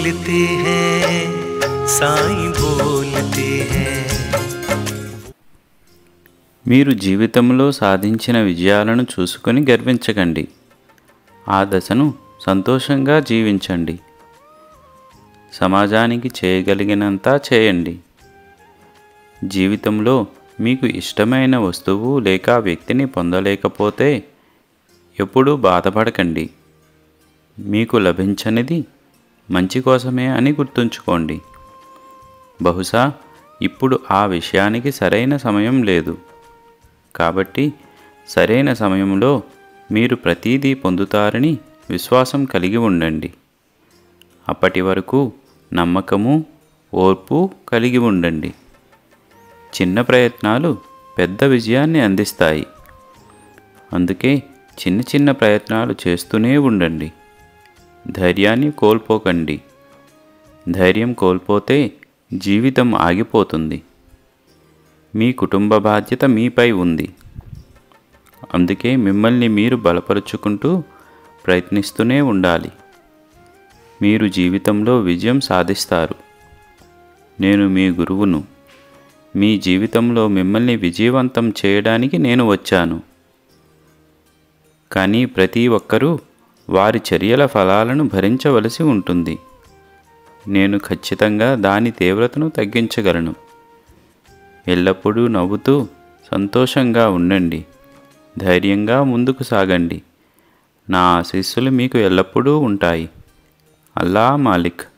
बोलते हैं साईं बोलते हैं మీరు జీవితంలో సాధించిన విజయాలను చూసుకొని గర్వించకండి ఆ దశను సంతోషంగా జీవించండి సమాజానికి చేయగలిగినంత చేయండి జీవితంలో మీకు ఇష్టమైన వస్తువు లేక వ్యక్తిని పొందలేకపోతే ఎప్పుడూ బాధపడకండి మీకు లభించనిది మంచి కోసమే అని గుర్తుంచుకోండి బహుశా ఇప్పుడు ఆ విషయానికి సరైన సమయం లేదు కాబట్టి సరైన సమయంలో మీరు ప్రతీదీ పొందుతారని విశ్వాసం కలిగి ఉండండి అప్పటి వరకు నమ్మకము ఓర్పు కలిగి ఉండండి చిన్న ప్రయత్నాలు పెద్ద విజయాన్ని అందిస్తాయి అందుకే చిన్న చిన్న ప్రయత్నాలు చేస్తూనే ఉండండి ధైర్యాన్ని కోల్పోకండి ధైర్యం కోల్పోతే జీవితం ఆగిపోతుంది మీ కుటుంబ బాధ్యత మీపై ఉంది అందుకే మిమ్మల్ని మీరు బలపరుచుకుంటూ ప్రయత్నిస్తూనే ఉండాలి మీరు జీవితంలో విజయం సాధిస్తారు నేను మీ గురువును మీ జీవితంలో మిమ్మల్ని విజయవంతం చేయడానికి నేను వచ్చాను కానీ ప్రతి ఒక్కరూ వారి చర్యల ఫలాలను భరించవలసి ఉంటుంది నేను ఖచ్చితంగా దాని తీవ్రతను తగ్గించగలను ఎల్లప్పుడూ నవ్వుతూ సంతోషంగా ఉండండి ధైర్యంగా ముందుకు సాగండి నా ఆశీస్సులు మీకు ఎల్లప్పుడూ ఉంటాయి అల్లా మాలిక్